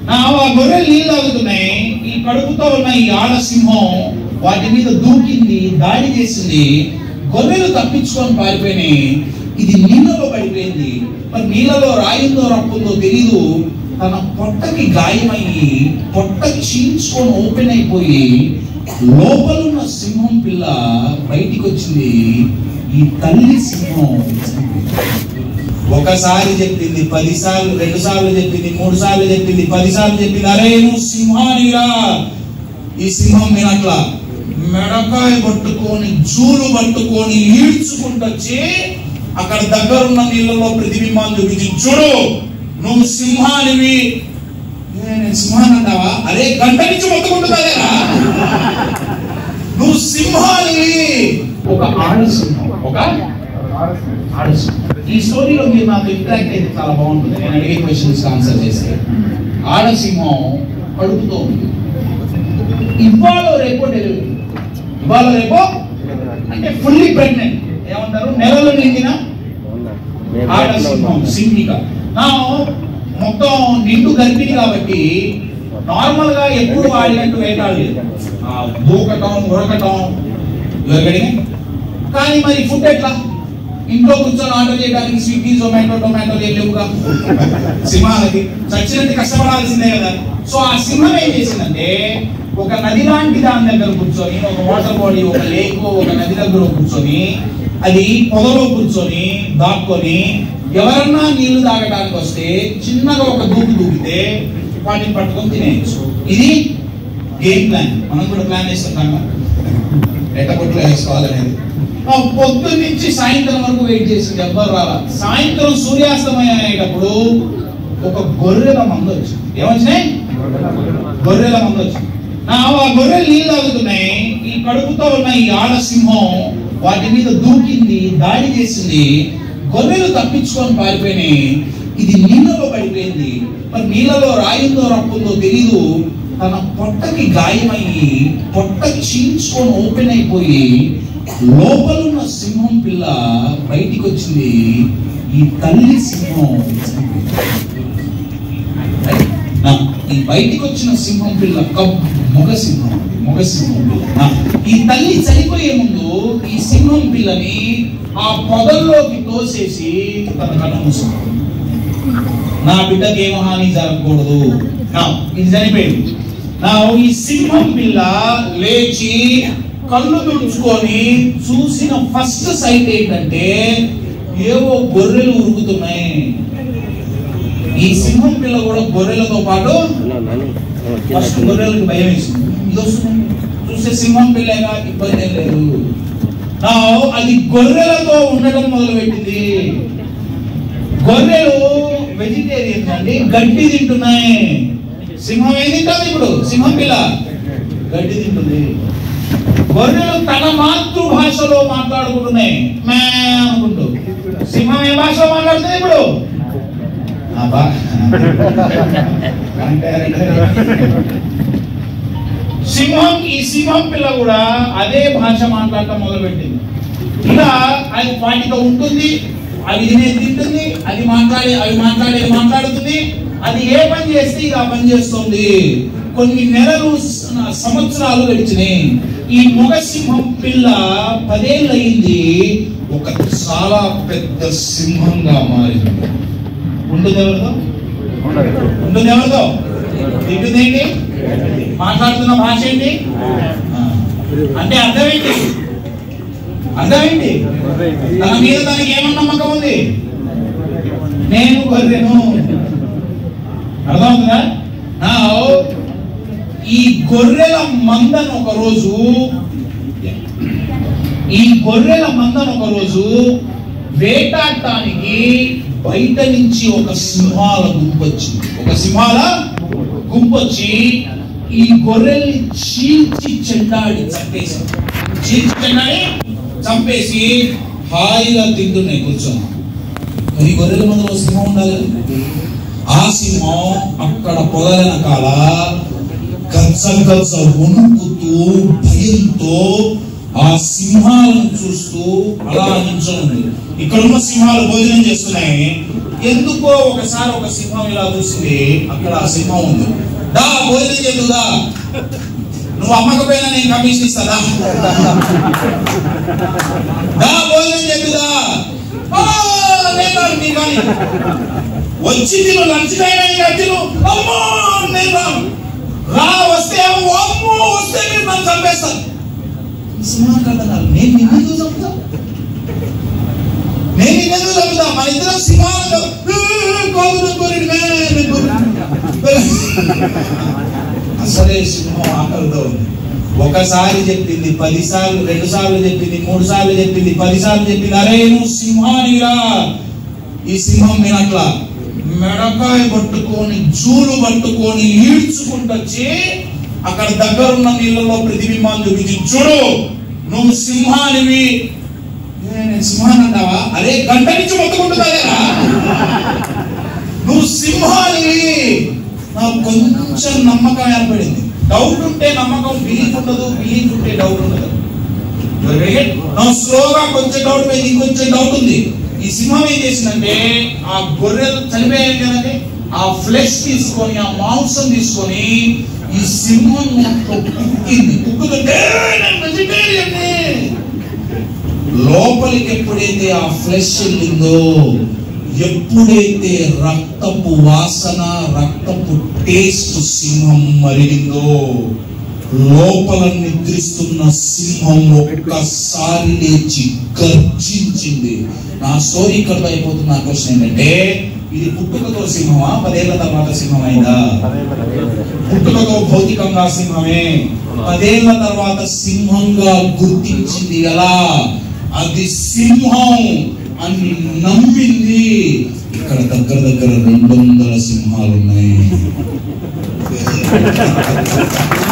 నా ఆ గొర్రెలు నీళ్ళు తాగుతున్నాయి ఈ కడుపుతో ఉన్న ఈ ఆడ సింహం వాటి మీద దూకింది దాడి చేసింది గొర్రెలు తప్పించుకొని పారిపోయినాయి ఇది నీళ్ళలో పడిపోయింది మరి నీళ్ళలో రాయిందో రప్పుందో తెలీదు తన పొట్టకి గాయమయ్యి పొట్ట చీల్చుకొని ఓపెన్ అయిపోయి లోపలున్న సింహం పిల్ల బయటికి వచ్చింది ఈ తల్లి సింహం ఒకసారి చెప్పింది పది సార్లు రెండు సార్లు చెప్పింది మూడు సార్లు చెప్పింది పది సార్లు చెప్పింది అరే నువ్వు సింహానిరా ఈ సింహం వినట్లా మెడకాయ పట్టుకొని జూలు పట్టుకొని ఈడ్చుకుంటూ వచ్చి అక్కడ దగ్గరున్న నీళ్ళలో ప్రతిబింబాన్ని చూపించి చూడు నువ్వు సింహానివి ఏ, నేను సింహాన్ని అంటావా అరే గంట నుంచి మొత్తుకుంటుందా నువ్వు సింహానివి ఒక ఆడ సింహం ఒక ఆడ సింహం ఈ స్టోరీలో మీరు నాకు ఇంటరాక్ట్ అయితే చాలా బాగుంటుంది నేను అడిగే క్వశ్చన్స్ ఆన్సర్ చేస్తే ఆడ సింహం కడుపుతో ఉంది ఇవాళ రేపో డెలివరీ ఇవాళ రేపో అంటే ఫుల్లీ ప్రెగ్నెంట్ ఏమంటారు నెలలు నిండిన ఆడ సింహం సింహిక నా మొత్తం నిండు గర్భిణి కాబట్టి నార్మల్ గా ఎప్పుడు ఆడినట్టు వేటాడలేదు ఆ దూకటం ఉరకటం ఇవన్నీ కానీ మరి ఫుడ్ ఎట్లా ఇంట్లో కూర్చొని ఆర్డర్ చేయడానికి స్విగ్గీ జొమాటో టొమాటో లేవుగా సింహాలకి చచ్చినట్టు కష్టపడాల్సిందే కదా సో ఆ సింహం ఏం చేసిందంటే ఒక నది లాంటి దాని దగ్గర కూర్చొని ఒక వాటర్ బాడీ ఒక లేక్ ఒక నది దగ్గర కూర్చొని అది పొదలో కూర్చొని దాక్కొని ఎవరన్నా నీళ్లు తాగడానికి వస్తే చిన్నగా ఒక దూకు దూకితే వాటిని పట్టుకొని తినేయచ్చు ఇది గేమ్ ప్లాన్ మనం కూడా ప్లాన్ వేస్తున్నాం ఎట్టకొట్లో వేసుకోవాలనేది ఆ పొద్దున్న నుంచి సాయంత్రం వరకు వెయిట్ చేసింది ఎవ్వరు రాలా సాయంత్రం సూర్యాస్తమయం అయ్యేటప్పుడు ఒక గొర్రెల మంద వచ్చింది ఏమొచ్చినాయి గొర్రెల మంద వచ్చింది నా ఆ గొర్రెలు నీళ్ళు తాగుతున్నాయి ఈ కడుపుతో ఉన్న ఈ ఆడ సింహం వాటి మీద దూకింది దాడి చేసింది గొర్రెలు తప్పించుకొని పారిపోయినాయి ఇది నీళ్ళలో పడిపోయింది మరి నీళ్ళలో రాయిందో రప్పుందో తెలీదు తన పొట్టకి గాయమయ్యి పొట్ట చీల్చుకొని ఓపెన్ అయిపోయి లోపలున్న సింహం పిల్ల బయటికి వచ్చింది ఈ తల్లి సింహం నా, ఈ బయటికి వచ్చిన సింహం పిల్ల కబ్ మొగ సింహం అది, మొగ సింహం పిల్ల నా, ఈ తల్లి చనిపోయే ముందు ఈ సింహం పిల్లని ఆ పొదల్లోకి తోసేసి తన కన్ను మూసుకుంది నా బిడ్డకి ఏం హాని జరగకూడదు నా ఇది చనిపోయింది నా ఈ సింహం పిల్ల లేచి కళ్ళు తుడుచుకొని చూసిన ఫస్ట్ సైట్ ఏంటంటే ఏవో గొర్రెలు ఉరుకుతున్నాయి ఈ సింహం పిల్ల కూడా గొర్రెలతో పాటు ఫస్ట్ గొర్రెలకు భయం వేసింది ఇది వస్తుంది చూస్తే సింహం పిల్లగా ఇబ్బంది ఏం లేదు నా అది గొర్రెలతో ఉండటం మొదలు పెట్టింది గొర్రెలు వెజిటేరియన్స్ అండి గడ్డి తింటున్నాయి సింహం ఏం తింటుంది ఇప్పుడు సింహం పిల్ల గడ్డి తింటుంది గొర్రెలు తన మాతృభాషలో మాట్లాడుకుంటున్నాయి మే అనుకుంటూ సింహం ఏ భాషలో మాట్లాడుతుంది ఇప్పుడు ఆ బా- అంటే సింహం ఈ సింహం పిల్ల కూడా అదే భాష మాట్లాడటం మొదలుపెట్టింది ఇలా అది వాటితో ఉంటుంది అది తినేది తింటుంది అది మాట్లాడే అవి మాట్లాడేది మాట్లాడుతుంది అది ఏ పని చేస్తే ఇది ఆ పని చేస్తుంది కొన్ని నెలలు స- సంవత్సరాలు గడిచినాయి ఈ మొగ సింహం పిల్ల పదేళ్ళు అయింది ఒక చాలా పెద్ద సింహంగా మారింది ఉంటుంది ఎవరితో ఉంటుంది ఎవరితో తింటుంది ఏంటి మాట్లాడుతున్న భాష ఏంటి ఆ. అంటే అర్థం ఏంటి అర్థం ఏంటి తన మీద తనకి ఏమన్నా నమ్మకం ఉంది నేను గొర్రెను అర్థమవుతుందా నా ఈ గొర్రెల మందను ఒక రోజు ఈ గొర్రెల మందను ఒక రోజు వేటాడటానికి బయట నుంచి ఒక సింహాల గుంపొచ్చింది ఒక సింహాల గుంపొచ్చి ఈ గొర్రెల్ని చీల్చి చెండాడి చంపేసి చీల్చి చెండాడి చంపేసి హాయిగా తింటున్నాయి కూర్చొని మరి గొర్రెల మందలో సింహం ఉండాలి ఆ సింహం అక్కడ పొదలెనకాల గజ్జ గజ్జ వణుకుతూ భయంతో ఆ సింహాలను చూస్తూ అలా నిల్చొని ఉంది ఇక్కడ ఉన్న సింహాలు భోజనం చేస్తున్నాయి ఎందుకో ఒకసారి ఒక సింహం ఇలా చూసింది అక్కడ ఆ సింహం ఉంది దా భోజనం చేద్దుదా నువ్వు అమ్మకపోయినా నేను కమిషన్ ఇస్తాదా దా భోజనం చేద్దుదా "ఆ, నేను రాను, మీరు రాని." వచ్చి తిను లంచ్ టైం అయింది తిను అమ్మో నేను రాను రా వస్తే ఏమో, అమ్మో వస్తే మీరు నన్ను చంపేస్తాను సింహాలు కదన్నారు నేను నిన్నెందుకు చంపుతా నేను నిన్నెందుకు చంపుతా మన ఇద్దరం సింహాలు అసలే సింహం ఆకలితో ఉంది ఒకసారి చెప్పింది పది సార్లు రెండు సార్లు చెప్పింది మూడు సార్లు చెప్పింది పది సార్లు చెప్పింది అరే నువ్వు సింహానిరా ఈ సింహం వినట్లా మెడకాయ పట్టుకొని జూలు పట్టుకొని ఈడ్చుకుంటొచ్చి అక్కడ దగ్గర ఉన్న నీళ్ళలో ప్రతిబింబాన్ని చూపించి చూడు నువ్వు సింహానివి ఏ, నేను సింహాన్ని అంటావా అరే గంట నుంచి మొత్తుకుంటుందా లేదా? నువ్వు సింహానివి నాకు కొంచెం నమ్మకం ఏర్పడింది డౌట్ ఉంటే నమ్మకం బిలీఫ్ ఉండదు బిలీఫ్ ఉంటే డౌట్ ఉండదు నా స్లోగా కొంచెం డౌట్ పోయింది ఇంకొంచెం డౌట్ ఉంది ఈ సింహం ఏం చేసిందంటే ఆ గొర్రెలు చనిపోయాయి కదండి ఆ ఫ్లెష్ తీసుకొని ఆ మాంసం తీసుకొని ఈ సింహం నోట్లో కుక్కింది కుక్కుతుంటే "నేను vegetarian ని." లోపలికి ఎప్పుడైతే ఆ ఫ్లెష్ వెళ్ళిందో ఎప్పుడైతే రక్తపు వాసన రక్తపు టేస్ట్ సింహం మరిగిందో లోపల నిద్రిస్తున్న సింహం ఒక్కసారి లేచి గర్జించింది నా స్టోరీ ఇక్కడ అయిపోతున్న నా క్వశ్చన్ ఏంటంటే ఇది పుట్టుకతో సింహమా పదేళ్ల తర్వాత సింహం అయిందా పుట్టుకతో భౌతికంగా సింహమే పదేళ్ల తర్వాత సింహంగా గుర్తించింది ఎలా అది సింహం అని నమ్మింది ఇక్కడ దగ్గర దగ్గర రెండు వందల సింహాలు ఉన్నాయి